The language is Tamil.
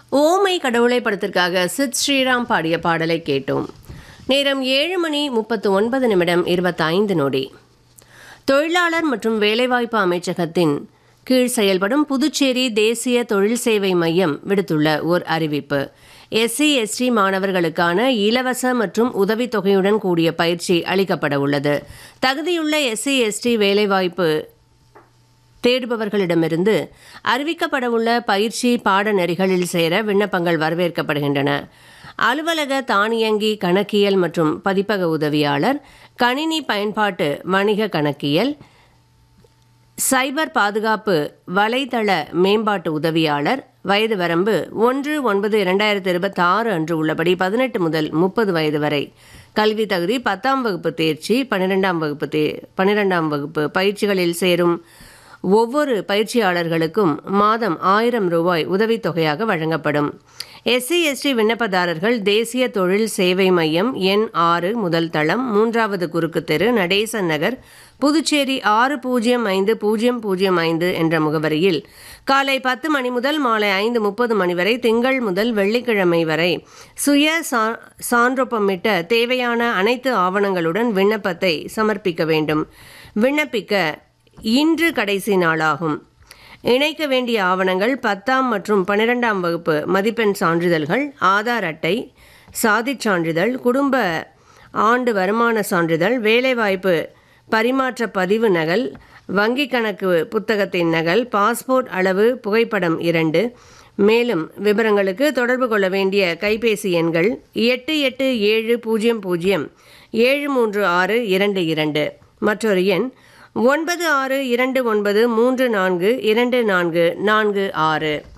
ஓமை கடவுளை படத்திற்காக சித் ஸ்ரீராம் பாடிய பாடலை கேட்டோம் நேரம் ஏழு மணி முப்பத்து ஒன்பது நிமிடம் இருபத்தைந்து நொடி தொழிலாளர் மற்றும் வேலைவாய்ப்பு அமைச்சகத்தின் கீழ் செயல்படும் புதுச்சேரி தேசிய தொழில் சேவை மையம் விடுத்துள்ள ஓர் அறிவிப்பு எஸ்சி எஸ்டி மாணவர்களுக்கான இலவச மற்றும் உதவித்தொகையுடன் கூடிய பயிற்சி அளிக்கப்பட உள்ளது தகுதியுள்ள எஸ்சி எஸ்டி வேலைவாய்ப்பு தேடுபவர்களிடமிருந்து அறிவிக்கப்படவுள்ள பயிற்சி பாடநெறிகளில் சேர விண்ணப்பங்கள் வரவேற்கப்படுகின்றன அலுவலக தானியங்கி கணக்கியல் மற்றும் பதிப்பக உதவியாளர் கணினி பயன்பாட்டு வணிக கணக்கியல் சைபர் பாதுகாப்பு வலைதள மேம்பாட்டு உதவியாளர் வயது வரம்பு ஒன்று ஒன்பது இரண்டாயிரத்தி இருபத்தி ஆறு அன்று உள்ளபடி பதினெட்டு முதல் முப்பது வயது வரை கல்வி தகுதி பத்தாம் வகுப்பு தேர்ச்சி பன்னிரெண்டாம் வகுப்பு தே பன்னிரெண்டாம் வகுப்பு பயிற்சிகளில் சேரும் ஒவ்வொரு பயிற்சியாளர்களுக்கும் மாதம் ஆயிரம் ரூபாய் உதவித்தொகையாக வழங்கப்படும் எஸ்சி எஸ்டி விண்ணப்பதாரர்கள் தேசிய தொழில் சேவை மையம் எண் ஆறு முதல் தளம் மூன்றாவது குறுக்கு தெரு நடேசன் நகர் புதுச்சேரி ஆறு பூஜ்ஜியம் ஐந்து பூஜ்ஜியம் பூஜ்ஜியம் ஐந்து என்ற முகவரியில் காலை பத்து மணி முதல் மாலை ஐந்து முப்பது மணி வரை திங்கள் முதல் வெள்ளிக்கிழமை வரை சுய சா சான்றொப்பமிட்ட தேவையான அனைத்து ஆவணங்களுடன் விண்ணப்பத்தை சமர்ப்பிக்க வேண்டும் விண்ணப்பிக்க இன்று கடைசி நாளாகும் இணைக்க வேண்டிய ஆவணங்கள் பத்தாம் மற்றும் பன்னிரெண்டாம் வகுப்பு மதிப்பெண் சான்றிதழ்கள் ஆதார் அட்டை சாதிச் சான்றிதழ் குடும்ப ஆண்டு வருமான சான்றிதழ் வேலைவாய்ப்பு பரிமாற்ற பதிவு நகல் வங்கி கணக்கு புத்தகத்தின் நகல் பாஸ்போர்ட் அளவு புகைப்படம் இரண்டு மேலும் விவரங்களுக்கு தொடர்பு கொள்ள வேண்டிய கைபேசி எண்கள் எட்டு எட்டு ஏழு பூஜ்ஜியம் பூஜ்ஜியம் ஏழு மூன்று ஆறு இரண்டு இரண்டு மற்றொரு எண் ஒன்பது ஆறு இரண்டு ஒன்பது மூன்று நான்கு இரண்டு நான்கு நான்கு ஆறு